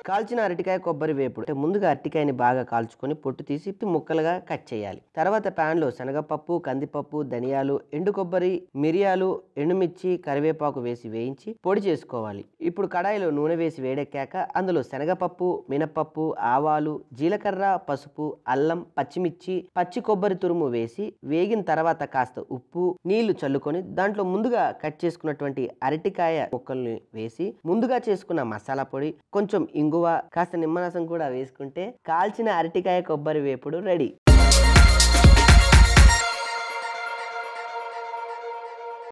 కాల్చిన అరటికాయ కొబ్బరి వేపుడు అంటే ముందుగా అరటికాయని బాగా కాల్చుకొని పొట్టు తీసి ముక్కలుగా కట్ చేయాలి తర్వాత pan లో శనగపప్పు కందిపప్పు ధనియాలు ఎండు కొబ్బరి మిరియాలు ఎండుమిర్చి కరివేపాకు వేసి వేయించి పొడి చేసుకోవాలి ఇప్పుడు కడాయిలో నూనె వేసి వేడెక్కాక అందులో శనగపప్పు మినపప్పు ఆవాలు జీలకర్ర పసుపు అల్లం పచ్చిమిర్చి పచ్చి కొబ్బరి తురుము వేసి వేగిన తర్వాత కాస్త ఉప్పు నీళ్లు చల్లుకొని దాంట్లో ముందుగా కట్ చేసుకున్నటువంటి అరటికాయ ముక్కల్ని వేసి ముందుగా చేసుకున్న మసాలా పొడి కొంచెం ఇంగువ కాస్త నిమ్మరసం కూడా వేసుకుంటే కాల్చిన అరటికాయ కొబ్బరి వేపుడు రెడీ